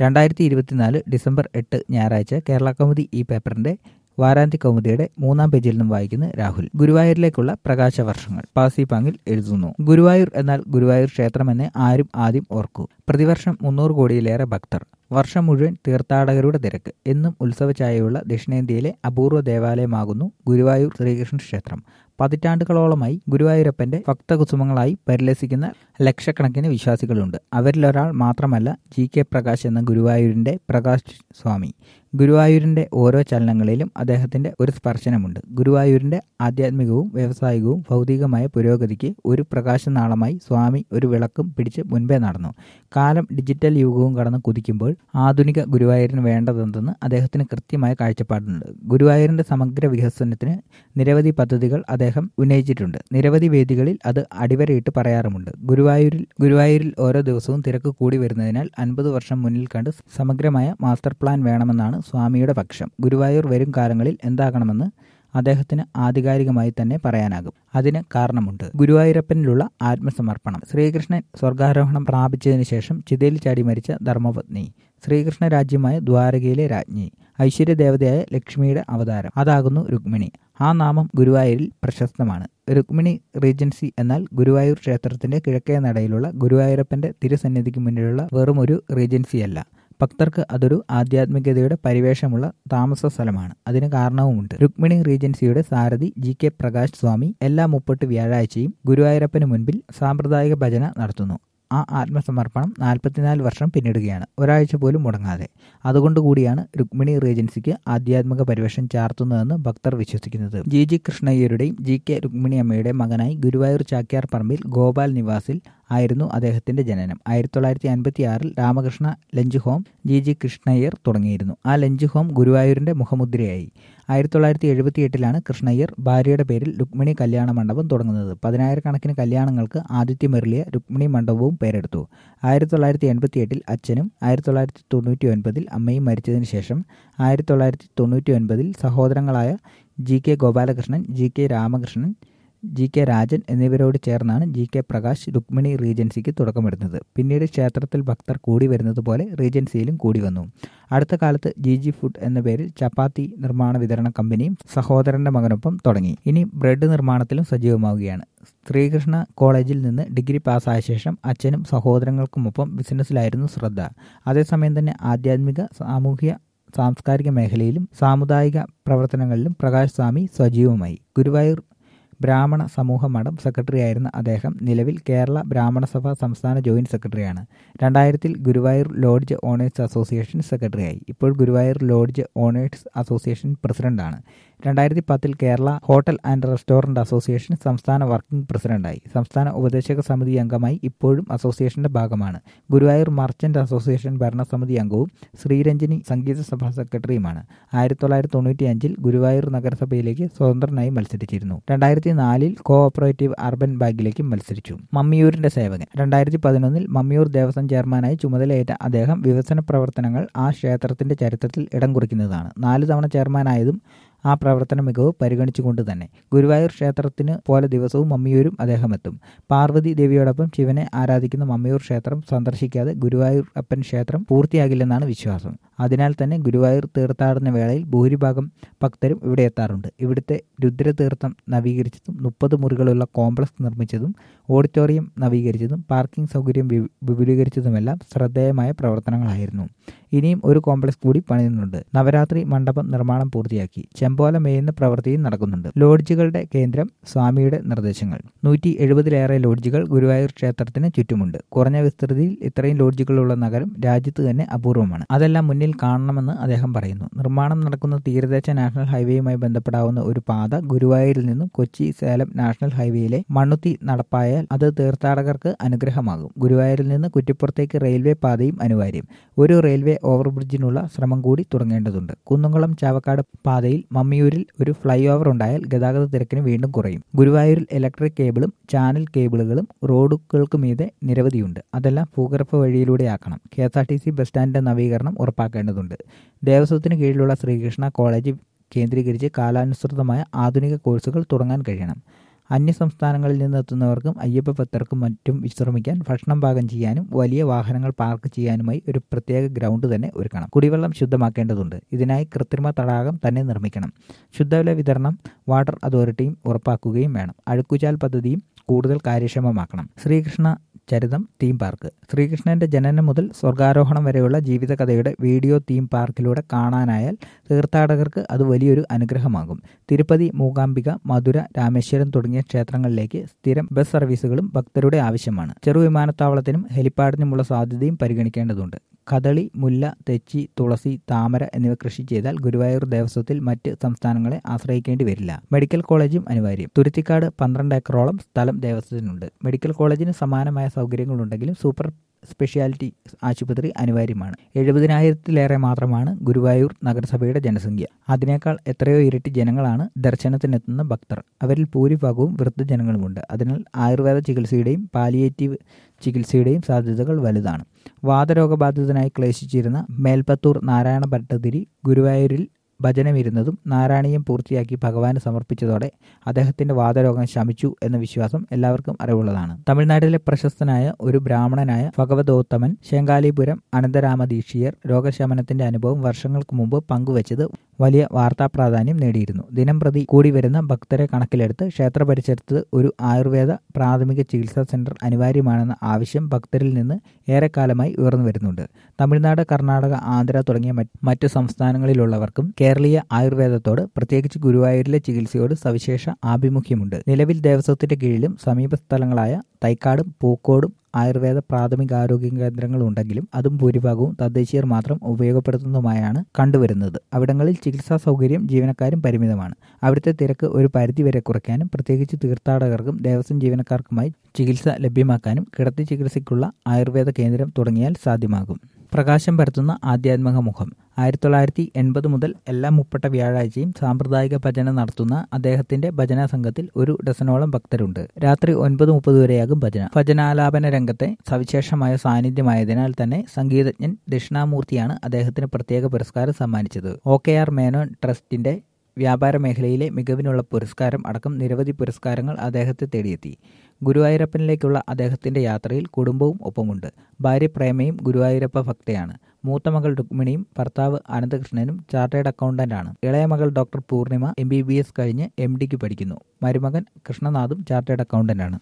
രണ്ടായിരത്തി ഇരുപത്തിനാല് ഡിസംബർ എട്ട് ഞായറാഴ്ച കേരള കൗമുദി ഈ പേപ്പറിന്റെ വാരാന്ത്യ കൗമുദിയുടെ മൂന്നാം പേജിൽ നിന്നും വായിക്കുന്ന രാഹുൽ ഗുരുവായൂരിലേക്കുള്ള പ്രകാശവർഷങ്ങൾ പാസിപാങ്ങിൽ എഴുതുന്നു ഗുരുവായൂർ എന്നാൽ ഗുരുവായൂർ ക്ഷേത്രമെന്ന് ആരും ആദ്യം ഓർക്കൂ പ്രതിവർഷം മുന്നൂറ് കോടിയിലേറെ ഭക്തർ വർഷം മുഴുവൻ തീർത്ഥാടകരുടെ തിരക്ക് എന്നും ഉത്സവഛായയുള്ള ദക്ഷിണേന്ത്യയിലെ അപൂർവ ദേവാലയമാകുന്നു ഗുരുവായൂർ ശ്രീകൃഷ്ണ ക്ഷേത്രം പതിറ്റാണ്ടുകളോളമായി ഗുരുവായൂരപ്പന്റെ ഭക്തകുസുമങ്ങളായി പരിലസിക്കുന്ന ലക്ഷക്കണക്കിന് വിശ്വാസികളുണ്ട് അവരിലൊരാൾ മാത്രമല്ല ജി കെ പ്രകാശ് എന്ന ഗുരുവായൂരിന്റെ പ്രകാശ് സ്വാമി ഗുരുവായൂരിന്റെ ഓരോ ചലനങ്ങളിലും അദ്ദേഹത്തിന്റെ ഒരു സ്പർശനമുണ്ട് ഗുരുവായൂരിന്റെ ആധ്യാത്മികവും വ്യവസായികവും ഭൗതികമായ പുരോഗതിക്ക് ഒരു പ്രകാശനാളമായി സ്വാമി ഒരു വിളക്കും പിടിച്ച് മുൻപേ നടന്നു കാലം ഡിജിറ്റൽ യുഗവും കടന്ന് കുതിക്കുമ്പോൾ ആധുനിക ഗുരുവായൂരിന് വേണ്ടതെന്തെന്ന് അദ്ദേഹത്തിന് കൃത്യമായ കാഴ്ചപ്പാടുണ്ട് ഗുരുവായൂരിന്റെ സമഗ്ര വികസനത്തിന് നിരവധി പദ്ധതികൾ അദ്ദേഹം ഉന്നയിച്ചിട്ടുണ്ട് നിരവധി വേദികളിൽ അത് അടിവരയിട്ട് പറയാറുമുണ്ട് ഗുരുവായൂരിൽ ഗുരുവായൂരിൽ ഓരോ ദിവസവും തിരക്ക് കൂടി വരുന്നതിനാൽ അൻപത് വർഷം മുന്നിൽ കണ്ട് സമഗ്രമായ മാസ്റ്റർ പ്ലാൻ വേണമെന്നാണ് സ്വാമിയുടെ പക്ഷം ഗുരുവായൂർ വരും കാലങ്ങളിൽ എന്താകണമെന്ന് അദ്ദേഹത്തിന് ആധികാരികമായി തന്നെ പറയാനാകും അതിന് കാരണമുണ്ട് ഗുരുവായൂരപ്പനിലുള്ള ആത്മസമർപ്പണം ശ്രീകൃഷ്ണൻ സ്വർഗാരോഹണം പ്രാപിച്ചതിനു ശേഷം ചിതയിൽ ചാടി മരിച്ച ധർമ്മപത്നി ശ്രീകൃഷ്ണ രാജ്യമായ ദ്വാരകയിലെ രാജ്ഞി ഐശ്വര്യദേവതയായ ലക്ഷ്മിയുടെ അവതാരം അതാകുന്നു രുക്മിണി ആ നാമം ഗുരുവായൂരിൽ പ്രശസ്തമാണ് രുക്മിണി റീജൻസി എന്നാൽ ഗുരുവായൂർ ക്ഷേത്രത്തിന്റെ കിഴക്കേ നടയിലുള്ള ഗുരുവായൂരപ്പന്റെ തിരുസന്നിധിക്ക് മുന്നിലുള്ള വെറും ഒരു റീജൻസിയല്ല ഭക്തർക്ക് അതൊരു ആധ്യാത്മികതയുടെ പരിവേഷമുള്ള താമസ സ്ഥലമാണ് അതിന് കാരണവുമുണ്ട് രുക്മിണി റീജൻസിയുടെ സാരഥി ജി കെ പ്രകാശ് സ്വാമി എല്ലാ മുപ്പട്ട് വ്യാഴാഴ്ചയും ഗുരുവായൂരപ്പന് മുൻപിൽ സാമ്പ്രദായിക ഭജന നടത്തുന്നു ആ ആത്മസമർപ്പണം നാൽപ്പത്തിനാല് വർഷം പിന്നിടുകയാണ് ഒരാഴ്ച പോലും മുടങ്ങാതെ അതുകൊണ്ടുകൂടിയാണ് രുക്മിണി റേജൻസിക്ക് ആധ്യാത്മിക പരിവേഷം ചാർത്തുന്നതെന്ന് ഭക്തർ വിശ്വസിക്കുന്നത് ജി ജി കൃഷ്ണയ്യരുടെയും ജി കെ രുക്മിണി അമ്മയുടെ മകനായി ഗുരുവായൂർ ചാക്യാർ പറമ്പിൽ ഗോപാൽ നിവാസിൽ ആയിരുന്നു അദ്ദേഹത്തിന്റെ ജനനം ആയിരത്തി തൊള്ളായിരത്തി അൻപത്തി ആറിൽ Ramakrishna lunch home G G Krishnayyar തുടങ്ങിയിരുന്നു ആ ലഞ്ച് ഹോം ഗുരുവായൂരിന്റെ മുഖമുദ്രയായി ആയിരത്തി തൊള്ളായിരത്തി എഴുപത്തി എട്ടിലാണ് കൃഷ്ണയ്യർ ഭാര്യയുടെ പേരിൽ രുക്മിണി കല്യാണ മണ്ഡപം തുടങ്ങുന്നത് പതിനായിരക്കണക്കിന് കല്യാണങ്ങൾക്ക് ആതിഥ്യമരുളിയ രുക്മിണി മണ്ഡപവും പേരെടുത്തു ആയിരത്തി തൊള്ളായിരത്തി എൺപത്തി എട്ടിൽ അച്ഛനും ആയിരത്തി തൊള്ളായിരത്തി തൊണ്ണൂറ്റി ഒൻപതിൽ അമ്മയും മരിച്ചതിന് ശേഷം ആയിരത്തി തൊള്ളായിരത്തി തൊണ്ണൂറ്റി ഒൻപതിൽ സഹോദരങ്ങളായ G K Gopalakrishnan G K Ramakrishnan G K Rajan എന്നിവരോട് ചേർന്നാണ് ജി കെ പ്രകാശ് രുക്മിണി റീജൻസിക്ക് തുടക്കമിടുന്നത് പിന്നീട് ക്ഷേത്രത്തിൽ ഭക്തർ കൂടി വരുന്നത് പോലെ റീജൻസിയിലും കൂടി വന്നു അടുത്ത കാലത്ത് ജി ജി ഫുഡ് എന്ന പേരിൽ ചപ്പാത്തി നിർമ്മാണ വിതരണ കമ്പനിയും സഹോദരന്റെ മകനൊപ്പം തുടങ്ങി ഇനി ബ്രെഡ് നിർമ്മാണത്തിലും സജീവമാവുകയാണ് ശ്രീകൃഷ്ണ കോളേജിൽ നിന്ന് ഡിഗ്രി പാസ്സായ ശേഷം അച്ഛനും സഹോദരങ്ങൾക്കുമൊപ്പം ബിസിനസ്സിലായിരുന്നു ശ്രദ്ധ അതേസമയം തന്നെ ആധ്യാത്മിക സാമൂഹ്യ സാംസ്കാരിക മേഖലയിലും സാമുദായിക പ്രവർത്തനങ്ങളിലും പ്രകാശ് സ്വാമി സജീവമായി ഗുരുവായൂർ ബ്രാഹ്മണ സമൂഹ മഠം സെക്രട്ടറിയായിരുന്ന അദ്ദേഹം നിലവിൽ കേരള ബ്രാഹ്മണ സഭ സംസ്ഥാന ജോയിന്റ് സെക്രട്ടറിയാണ് രണ്ടായിരത്തിൽ ഗുരുവായൂർ ലോഡ്ജ് ഓണേഴ്സ് അസോസിയേഷൻ സെക്രട്ടറിയായി ഇപ്പോൾ ഗുരുവായൂർ ലോഡ്ജ് ഓണേഴ്സ് അസോസിയേഷൻ പ്രസിഡന്റാണ് രണ്ടായിരത്തി പത്തിൽ Kerala hotel and restaurant association സംസ്ഥാന വർക്കിംഗ് പ്രസിഡന്റായി സംസ്ഥാന ഉപദേശക സമിതി അംഗമായി ഇപ്പോഴും അസോസിയേഷന്റെ ഭാഗമാണ് ഗുരുവായൂർ മർച്ചന്റ് അസോസിയേഷൻ ഭരണസമിതി അംഗവും ശ്രീരഞ്ജിനി സംഗീത സഭാ സെക്രട്ടറിയുമാണ് ആയിരത്തി തൊള്ളായിരത്തി തൊണ്ണൂറ്റി അഞ്ചിൽ ഗുരുവായൂർ നഗരസഭയിലേക്ക് സ്വതന്ത്രനായി മത്സരിച്ചിരുന്നു രണ്ടായിരത്തി നാലിൽ കോ ഓപ്പറേറ്റീവ് അർബൻ ബാങ്കിലേക്കും മത്സരിച്ചു മമ്മിയൂരിന്റെ സേവകൻ രണ്ടായിരത്തി പതിനൊന്നിൽ മമ്മിയൂർ ദേവസ്വം ചെയർമാനായി ചുമതലയേറ്റ അദ്ദേഹം വികസന പ്രവർത്തനങ്ങൾ ആ ക്ഷേത്രത്തിന്റെ ചരിത്രത്തിൽ ഇടം കുറിക്കുന്നതാണ് നാല് തവണ ചെയർമാനായതും ആ പ്രവർത്തന മികവ് പരിഗണിച്ചുകൊണ്ട് തന്നെ ഗുരുവായൂർ ക്ഷേത്രത്തിന് പോലെ ദിവസവും മമ്മിയൂരും അദ്ദേഹം എത്തും പാർവതി ദേവിയോടൊപ്പം ശിവനെ ആരാധിക്കുന്ന മമ്മിയൂർ ക്ഷേത്രം സന്ദർശിക്കാതെ ഗുരുവായൂർ അപ്പൻ ക്ഷേത്രം പൂർത്തിയാകില്ലെന്നാണ് വിശ്വാസം അതിനാൽ തന്നെ ഗുരുവായൂർ തീർത്ഥാടന വേളയിൽ ഭൂരിഭാഗം ഭക്തരും ഇവിടെ എത്താറുണ്ട് ഇവിടുത്തെ രുദ്രതീർത്ഥം നവീകരിച്ചതും മുപ്പത് മുറികളുള്ള കോംപ്ലക്സ് നിർമ്മിച്ചതും ഓഡിറ്റോറിയം നവീകരിച്ചതും പാർക്കിംഗ് സൗകര്യം വിപുലീകരിച്ചതുമെല്ലാം ശ്രദ്ധേയമായ പ്രവർത്തനങ്ങളായിരുന്നു ഇനിയും ഒരു കോംപ്ലക്സ് കൂടി പണിയുന്നുണ്ട് നവരാത്രി മണ്ഡപം നിർമ്മാണം പൂർത്തിയാക്കി ചെമ്പോല മേയുന്ന പ്രവൃത്തിയും നടക്കുന്നുണ്ട് ലോഡ്ജുകളുടെ കേന്ദ്രം സ്വാമിയുടെ നിർദ്ദേശങ്ങൾ നൂറ്റി എഴുപതിലേറെ ലോഡ്ജുകൾ ഗുരുവായൂർ ക്ഷേത്രത്തിന് ചുറ്റുമുണ്ട് കുറഞ്ഞ വിസ്തൃതിയിൽ ഇത്രയും ലോഡ്ജുകളുള്ള നഗരം രാജ്യത്ത് തന്നെ അപൂർവമാണ് അതെല്ലാം മുന്നിൽ കാണണമെന്ന് അദ്ദേഹം പറയുന്നു നിർമ്മാണം നടക്കുന്ന തീരദേശ നാഷണൽ ഹൈവേയുമായി ബന്ധപ്പെടാവുന്ന ഒരു പാത ഗുരുവായൂരിൽ നിന്നും കൊച്ചി സേലം നാഷണൽ ഹൈവേയിലെ മണ്ണുത്തി നടപ്പായാൽ അത് തീർത്ഥാടകർക്ക് അനുഗ്രഹമാകും ഗുരുവായൂരിൽ നിന്ന് കുറ്റിപ്പുറത്തേക്ക് റെയിൽവേ പാതയും അനിവാര്യം ഒരു റെയിൽവേ ഓവർബ്രിഡ്ജിനുള്ള ശ്രമം കൂടി തുടങ്ങേണ്ടതുണ്ട് കുന്നുംകുളം ചാവക്കാട് പാതയിൽ മമ്മിയൂരിൽ ഒരു ഫ്ലൈ ഓവർ ഉണ്ടായാൽ ഗതാഗത തിരക്കിന് വീണ്ടും കുറയും ഗുരുവായൂരിൽ ഇലക്ട്രിക് കേബിളും ചാനൽ കേബിളുകളും റോഡുകൾക്ക് മീതെ നിരവധിയുണ്ട് അതെല്ലാം ഭൂഗർഭ വഴിയിലൂടെയാക്കണം K S R T C bus സ്റ്റാൻഡിന്റെ നവീകരണം ഉറപ്പാക്കേണ്ടതുണ്ട് ദേവസ്വത്തിന് കീഴിലുള്ള ശ്രീകൃഷ്ണ കോളേജ് കേന്ദ്രീകരിച്ച് കാലാനുസൃതമായ ആധുനിക കോഴ്സുകൾ തുടങ്ങാൻ കഴിയണം അന്യ സംസ്ഥാനങ്ങളിൽ നിന്നെത്തുന്നവർക്കും അയ്യപ്പ ഭക്തർക്കും മറ്റും വിശ്രമിക്കാൻ ഭക്ഷണം പാകം ചെയ്യാനും വലിയ വാഹനങ്ങൾ പാർക്ക് ചെയ്യാനുമായി ഒരു പ്രത്യേക ഗ്രൗണ്ട് തന്നെ ഒരുക്കണം കുടിവെള്ളം ശുദ്ധമാക്കേണ്ടതുണ്ട് ഇതിനായി കൃത്രിമ തടാകം തന്നെ നിർമ്മിക്കണം ശുദ്ധജല വിതരണം വാട്ടർ അതോറിറ്റിയും ഉറപ്പാക്കുകയും വേണം അഴുക്കുചാൽ പദ്ധതിയും കൂടുതൽ കാര്യക്ഷമമാക്കണം ശ്രീകൃഷ്ണ ചരിതം തീം പാർക്ക് ശ്രീകൃഷ്ണന്റെ ജനനം മുതൽ സ്വർഗാരോഹണം വരെയുള്ള ജീവിതകഥയുടെ വീഡിയോ തീം പാർക്കിലൂടെ കാണാനായാൽ തീർത്ഥാടകർക്ക് അത് വലിയൊരു അനുഗ്രഹമാകും തിരുപ്പതി മൂകാംബിക മധുര രാമേശ്വരം തുടങ്ങിയ ക്ഷേത്രങ്ങളിലേക്ക് സ്ഥിരം ബസ് സർവീസുകളും ഭക്തരുടെ ആവശ്യമാണ് ചെറു വിമാനത്താവളത്തിനും ഹെലിപ്പാഡിനുമുള്ള സാധ്യതയും പരിഗണിക്കേണ്ടതുണ്ട് കദളി മുല്ല തെച്ചി തുളസി താമര എന്നിവ കൃഷി ചെയ്താൽ ഗുരുവായൂർ ദേവസ്വത്തിൽ മറ്റ് സംസ്ഥാനങ്ങളെ ആശ്രയിക്കേണ്ടി വരില്ല മെഡിക്കൽ കോളേജും അനിവാര്യം തുരുത്തിക്കാട് പന്ത്രണ്ട് ഏക്കറോളം സ്ഥലം ദേവസ്വത്തിനുണ്ട് മെഡിക്കൽ കോളേജിന് സമാനമായ സൗകര്യങ്ങളുണ്ടെങ്കിലും സൂപ്പർ സ്പെഷ്യാലിറ്റി ആശുപത്രി അനിവാര്യമാണ് എഴുപതിനായിരത്തിലേറെ മാത്രമാണ് ഗുരുവായൂർ നഗരസഭയുടെ ജനസംഖ്യ അതിനേക്കാൾ എത്രയോ ഇരട്ടി ജനങ്ങളാണ് ദർശനത്തിനെത്തുന്ന ഭക്തർ അവരിൽ ഭൂരിഭാഗവും വൃദ്ധജനങ്ങളുമുണ്ട് അതിനാൽ ആയുർവേദ ചികിത്സയുടെയും പാലിയേറ്റീവ് ചികിത്സയുടെയും സാധ്യതകൾ വലുതാണ് വാതരോഗബാധിതനായി ക്ലേശിച്ചിരുന്ന മേൽപ്പത്തൂർ നാരായണ ഭട്ടതിരി ഗുരുവായൂരിൽ ഭജനമിരുന്നതും നാരായണീയം പൂർത്തിയാക്കി ഭഗവാന് സമർപ്പിച്ചതോടെ അദ്ദേഹത്തിന്റെ വാതരോഗം ശമിച്ചു എന്ന വിശ്വാസം എല്ലാവർക്കും അറിവുള്ളതാണ് തമിഴ്നാട്ടിലെ പ്രശസ്തനായ ഒരു ബ്രാഹ്മണനായ ഭഗവതോത്തമൻ ശേങ്കാലിപുരം അനന്തരാമദീക്ഷിയർ രോഗശമനത്തിന്റെ അനുഭവം വർഷങ്ങൾക്ക് മുമ്പ് പങ്കുവച്ചത് വലിയ വാർത്താ പ്രാധാന്യം നേടിയിരുന്നു ദിനം പ്രതി കൂടി വരുന്ന ഭക്തരെ കണക്കിലെടുത്ത് ക്ഷേത്ര പരിസരത്ത് ഒരു ആയുർവേദ പ്രാഥമിക ചികിത്സാ സെന്റർ അനിവാര്യമാണെന്ന ആവശ്യം ഭക്തരിൽ നിന്ന് ഏറെക്കാലമായി ഉയർന്നു വരുന്നുണ്ട് തമിഴ്നാട് കർണാടക ആന്ധ്ര തുടങ്ങിയ മറ്റു സംസ്ഥാനങ്ങളിലുള്ളവർക്കും കേരളീയ ആയുർവേദത്തോട് പ്രത്യേകിച്ച് ഗുരുവായൂരിലെ ചികിത്സയോട് സവിശേഷ ആഭിമുഖ്യമുണ്ട് നിലവിൽ ദേവസ്വത്തിന്റെ കീഴിലും സമീപ സ്ഥലങ്ങളായ തൈക്കാടും പൂക്കോടും ആയുർവേദ പ്രാഥമികാരോഗ്യ കേന്ദ്രങ്ങളുണ്ടെങ്കിലും അതും ഭൂരിഭാഗവും തദ്ദേശീയർ മാത്രം ഉപയോഗപ്പെടുത്തുന്നതുമായാണ് കണ്ടുവരുന്നത് അവിടങ്ങളിൽ ചികിത്സാ സൗകര്യം ജീവനക്കാരും പരിമിതമാണ് അവിടുത്തെ തിരക്ക് ഒരു പരിധിവരെ കുറയ്ക്കാനും പ്രത്യേകിച്ച് തീർത്ഥാടകർക്കും ദേവസ്വം ജീവനക്കാർക്കുമായി ചികിത്സ ലഭ്യമാക്കാനും കിടത്തി ചികിത്സയ്ക്കുള്ള ആയുർവേദ കേന്ദ്രം തുടങ്ങിയാൽ സാധ്യമാകും പ്രകാശം പരത്തുന്ന ആധ്യാത്മിക മുഖം ആയിരത്തി തൊള്ളായിരത്തി എൺപത് മുതൽ എല്ലാ മുപ്പട്ട വ്യാഴാഴ്ചയും സാമ്പ്രദായിക ഭജന നടത്തുന്ന അദ്ദേഹത്തിന്റെ ഭജനാ സംഘത്തിൽ ഒരു ഡസനോളം ഭക്തരുണ്ട് രാത്രി ഒൻപത് മുപ്പത് വരെയാകും ഭജന ഭജനാലാപന രംഗത്തെ സവിശേഷമായ സാന്നിധ്യമായതിനാൽ തന്നെ സംഗീതജ്ഞൻ ദക്ഷിണാമൂർത്തിയാണ് അദ്ദേഹത്തിന് പ്രത്യേക പുരസ്കാരം സമ്മാനിച്ചത് ഒ കെ ആർ മേനോൻ ട്രസ്റ്റിന്റെ വ്യാപാര മേഖലയിലെ മികവിനുള്ള പുരസ്കാരം അടക്കം നിരവധി പുരസ്കാരങ്ങൾ അദ്ദേഹത്തെ തേടിയെത്തി ഗുരുവായൂരപ്പനിലേക്കുള്ള അദ്ദേഹത്തിന്റെ യാത്രയിൽ കുടുംബവും ഒപ്പമുണ്ട് ഭാര്യ പ്രേമയും ഗുരുവായൂരപ്പ ഭക്തയാണ് മൂത്ത മകൾ രുക്മിണിയും ഭർത്താവ് അനന്തകൃഷ്ണനും ചാർട്ടേഡ് അക്കൗണ്ടന്റാണ് ഇളയ മകൾ doctor Poornima M B B S കഴിഞ്ഞ് എം ഡിക്ക് പഠിക്കുന്നു മരുമകൻ കൃഷ്ണനാഥും ചാർട്ടേഡ് അക്കൗണ്ടന്റാണ്